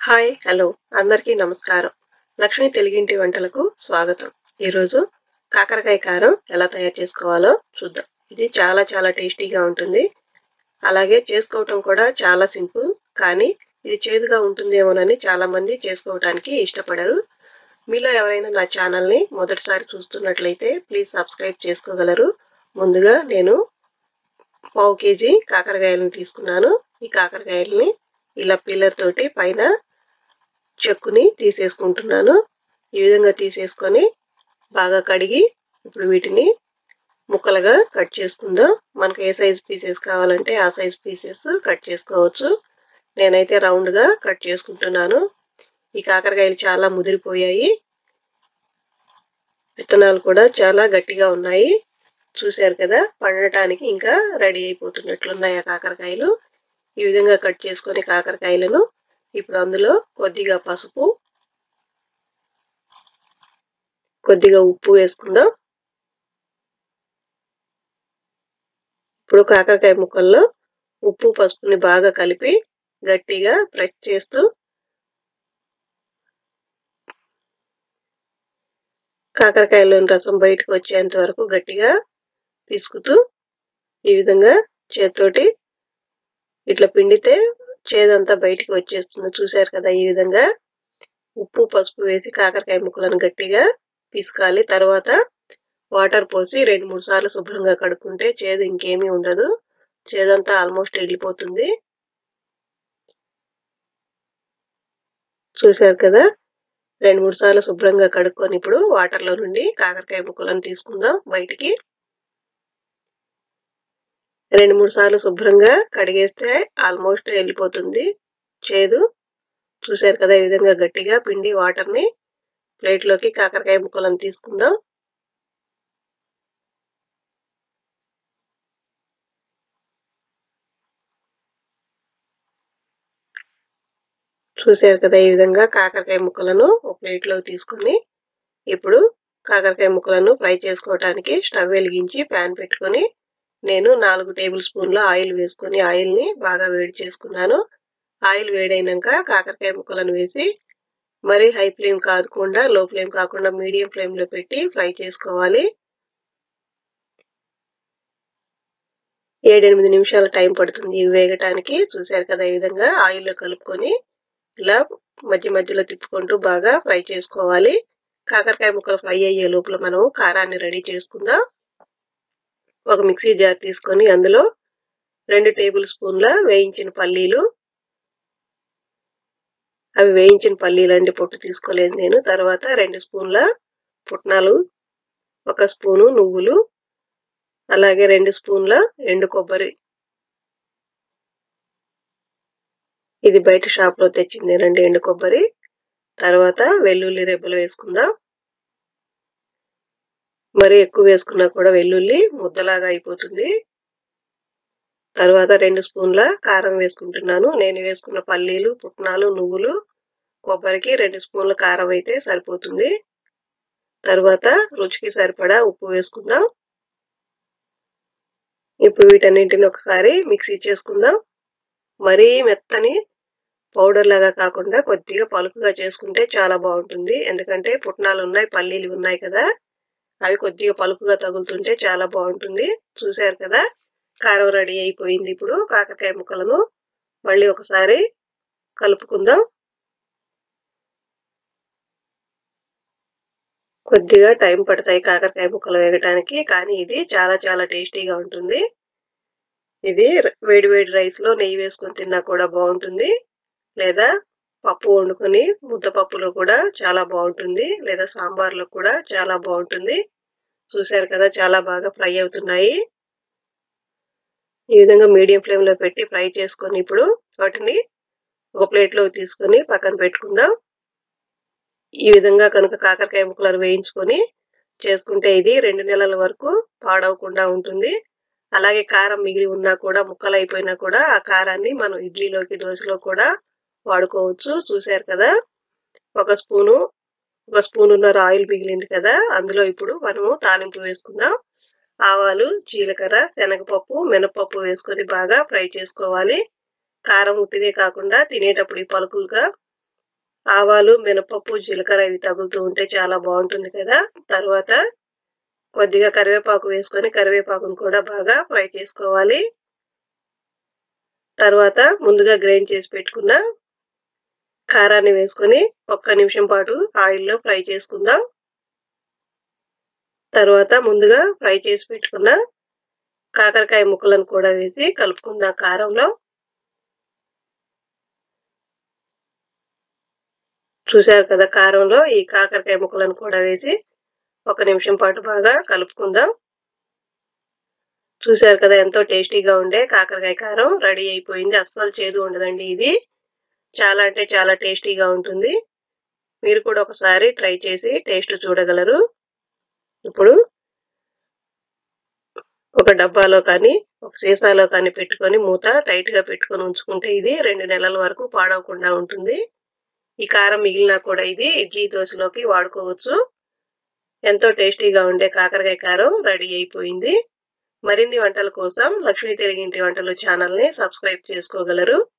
hi hello అందరికీ నమస్కారం లక్ష్మి తెలుగింటి వంటలకు స్వాగతం ఈరోజు కాకరకాయ కారం ఎలా తయారు చేసుకోవాలో చూద్దాం ఇది చాలా చాలా టేస్టీగా ఉంటుంది అలాగే చేసుకోవటం కూడా చాలా సింపుల్ కానీ ఇది చేదుగా ఉంటుందేమోనని చాలా మంది చేసుకోవటానికి ఇష్టపడరు మీలో ఎవరైనా నా ఛానల్ని మొదటిసారి చూస్తున్నట్లయితే ప్లీజ్ సబ్స్క్రైబ్ చేసుకోగలరు ముందుగా నేను పావు కేజీ కాకరకాయలను తీసుకున్నాను ఈ కాకరకాయలని ఇలా పిల్లర్ తోటి పైన చెక్కుని తీసేసుకుంటున్నాను ఈ విధంగా తీసేసుకొని బాగా కడిగి ఇప్పుడు వీటిని ముక్కలుగా కట్ చేసుకుందాం మనకు ఏ సైజ్ పీసెస్ కావాలంటే ఆ సైజ్ పీసెస్ కట్ చేసుకోవచ్చు నేనైతే రౌండ్గా కట్ చేసుకుంటున్నాను ఈ కాకరకాయలు చాలా ముదిరిపోయాయి విత్తనాలు కూడా చాలా గట్టిగా ఉన్నాయి చూశారు కదా పండటానికి ఇంకా రెడీ అయిపోతున్నట్లున్నాయి ఆ కాకరకాయలు ఈ విధంగా కట్ చేసుకొని కాకరకాయలను ఇప్పుడు అందులో కొద్దిగా పసుపు కొద్దిగా ఉప్పు వేసుకుందాం ఇప్పుడు కాకరకాయ ముక్కల్లో ఉప్పు పసుపుని బాగా కలిపి గట్టిగా ప్రెస్ చేస్తూ కాకరకాయలోని రసం బయటకు వచ్చేంత వరకు గట్టిగా పిసుకుతూ ఈ విధంగా చేతితోటి ఇట్లా పిండితే చేదంతా బయటికి వచ్చేస్తుంది చూశారు కదా ఈ విధంగా ఉప్పు పసుపు వేసి కాకరకాయ ముక్కలను గట్టిగా పిసకాలి తర్వాత వాటర్ పోసి రెండు మూడు సార్లు శుభ్రంగా కడుక్కుంటే చేదు ఇంకేమీ ఉండదు చేదంతా ఆల్మోస్ట్ వెళ్ళిపోతుంది చూశారు కదా రెండు మూడు సార్లు శుభ్రంగా కడుక్కొని ఇప్పుడు వాటర్లో నుండి కాకరకాయ ముక్కలను తీసుకుందాం బయటికి రెండు మూడు సార్లు శుభ్రంగా కడిగేస్తే ఆల్మోస్ట్ వెళ్ళిపోతుంది చేదు చూశారు కదా ఈ విధంగా గట్టిగా పిండి వాటర్ని ప్లేట్లోకి కాకరకాయ ముక్కలను తీసుకుందాం చూశారు కదా ఈ విధంగా కాకరకాయ ముక్కలను ఒక ప్లేట్లోకి తీసుకొని ఇప్పుడు కాకరకాయ ముక్కలను ఫ్రై చేసుకోవడానికి స్టవ్ వెలిగించి ప్యాన్ పెట్టుకొని నేను నాలుగు టేబుల్ స్పూన్ల ఆయిల్ వేసుకొని ఆయిల్ని బాగా వేడి చేసుకున్నాను ఆయిల్ వేడైనాక కాకరకాయ ముక్కలను వేసి మరి హై ఫ్లేమ్ కాకుండా లో ఫ్లేమ్ కాకుండా మీడియం ఫ్లేమ్లో పెట్టి ఫ్రై చేసుకోవాలి ఏడెనిమిది నిమిషాల టైం పడుతుంది ఇవి వేగటానికి చూశారు కదా ఈ విధంగా ఆయిల్లో కలుపుకొని ఇలా మధ్య మధ్యలో తిప్పుకుంటూ బాగా ఫ్రై చేసుకోవాలి కాకరకాయ ముక్కలు ఫ్రై అయ్యే లోపల మనం కారాన్ని రెడీ చేసుకుందాం ఒక మిక్సీ జార్ తీసుకొని అందులో రెండు టేబుల్ స్పూన్ల వేయించిన పల్లీలు అవి వేయించిన పల్లీలు అండి పొట్టు తీసుకోలేదు నేను తర్వాత రెండు స్పూన్ల పుట్నాలు ఒక స్పూను నువ్వులు అలాగే రెండు స్పూన్ల ఎండు కొబ్బరి ఇది బయట షాప్లో తెచ్చిందేనండి ఎండు కొబ్బరి తర్వాత వెల్లుల్లి రెబ్బలు వేసుకుందాం మరి ఎక్కువ వేసుకున్నా కూడా వెల్లుల్లి ముద్దలాగా అయిపోతుంది తర్వాత రెండు స్పూన్ల కారం వేసుకుంటున్నాను నేను వేసుకున్న పల్లీలు పుట్నాలు నువ్వులు కొబ్బరికి రెండు స్పూన్ల కారం అయితే సరిపోతుంది తర్వాత రుచికి సరిపడా ఉప్పు వేసుకుందాం ఇప్పుడు వీటన్నింటిని ఒకసారి మిక్సీ చేసుకుందాం మరీ మెత్తని పౌడర్ లాగా కాకుండా కొద్దిగా పలుకుగా చేసుకుంటే చాలా బాగుంటుంది ఎందుకంటే పుట్నాలు ఉన్నాయి పల్లీలు ఉన్నాయి కదా అవి కొద్దిగా పలుకుగా తగులుతుంటే చాలా బాగుంటుంది చూశారు కదా కారం రెడీ అయిపోయింది ఇప్పుడు కాకరకాయ ముక్కలను మళ్ళీ ఒకసారి కలుపుకుందాం కొద్దిగా టైం పడతాయి కాకరకాయ ముక్కలు వేగటానికి కానీ ఇది చాలా చాలా టేస్టీగా ఉంటుంది ఇది వేడి వేడి రైస్లో నెయ్యి వేసుకొని తిన్నా కూడా బాగుంటుంది లేదా పప్పు వండుకొని ముద్దపప్పులో కూడా చాలా బాగుంటుంది లేదా సాంబార్లో కూడా చాలా బాగుంటుంది చూశారు కదా చాలా బాగా ఫ్రై అవుతున్నాయి ఈ విధంగా మీడియం ఫ్లేమ్లో పెట్టి ఫ్రై చేసుకొని ఇప్పుడు వాటిని ఒక ప్లేట్లో తీసుకొని పక్కన పెట్టుకుందాం ఈ విధంగా కనుక కాకరకాయ ముక్కలను వేయించుకొని చేసుకుంటే ఇది రెండు నెలల వరకు పాడవకుండా ఉంటుంది అలాగే కారం మిగిలి ఉన్నా కూడా ముక్కలు అయిపోయినా కూడా ఆ కారాన్ని మనం ఇడ్లీలోకి దోశలో కూడా వాడుకోవచ్చు చూశారు కదా ఒక స్పూను ఒక స్పూన్ ఉన్నర ఆయిల్ మిగిలింది కదా అందులో ఇప్పుడు మనము తాలింపు వేసుకుందాం ఆవాలు జీలకర్ర శనగపప్పు మినపప్పు వేసుకొని బాగా ఫ్రై చేసుకోవాలి కారం ఉట్టిదే కాకుండా తినేటప్పుడు పలుకులుగా ఆవాలు మినపప్పు జీలకర్ర ఇవి తగులుతూ ఉంటే చాలా బాగుంటుంది కదా తర్వాత కొద్దిగా కరివేపాకు వేసుకొని కరివేపాకును కూడా బాగా ఫ్రై చేసుకోవాలి తర్వాత ముందుగా గ్రైండ్ చేసి పెట్టుకున్న కారాన్ని వేసుకొని ఒక్క నిమిషం పాటు ఆయిల్లో ఫ్రై చేసుకుందాం తర్వాత ముందుగా ఫ్రై చేసి పెట్టుకున్న కాకరకాయ ముక్కలను కూడా వేసి కలుపుకుందాం కారంలో చూశారు కదా కారంలో ఈ కాకరకాయ ముక్కలను కూడా వేసి ఒక నిమిషం పాటు బాగా కలుపుకుందాం చూశారు కదా ఎంతో టేస్టీగా ఉండే కాకరకాయ కారం రెడీ అయిపోయింది అస్సలు చేదు ఉండదండి ఇది చాలా అంటే చాలా టేస్టీగా ఉంటుంది మీరు కూడా ఒకసారి ట్రై చేసి టేస్ట్ చూడగలరు ఇప్పుడు ఒక డబ్బాలో కానీ ఒక సీసాలో కానీ పెట్టుకొని మూత టైట్ గా పెట్టుకొని ఉంచుకుంటే ఇది రెండు నెలల వరకు పాడవకుండా ఉంటుంది ఈ కారం మిగిలినా కూడా ఇది ఇడ్లీ దోశలోకి వాడుకోవచ్చు ఎంతో టేస్టీగా ఉండే కాకరకాయ కారం రెడీ అయిపోయింది మరిన్ని వంటల కోసం లక్ష్మీ తెలుగింటి వంటలు ఛానల్ని సబ్స్క్రైబ్ చేసుకోగలరు